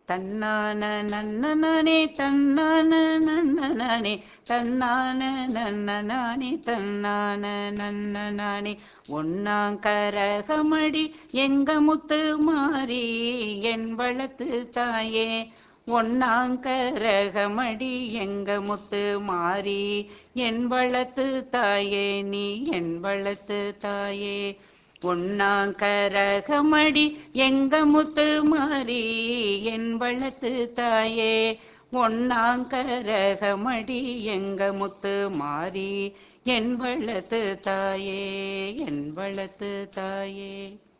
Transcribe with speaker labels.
Speaker 1: தன்னான நன்னனே தன்னான நன்னனே தன்னான நன்னனானே தன்னான நன்னனானே ஒன்னாங்கரகமடி எங்க முத்து மாறி என் வளத்து தாயே ஒன்னாங்கரகமடி எங்க முத்து மாறி என் வளத்து தாயே நீ என் வளத்து தாயே ஒன்னாங்கரகமடி எங்க முத்து மாறி என் வளத்து தாயே ஒன்னாங்கரகமடி எங்க முத்து மாறி என் வளத்து தாயே என் வளத்து தாயே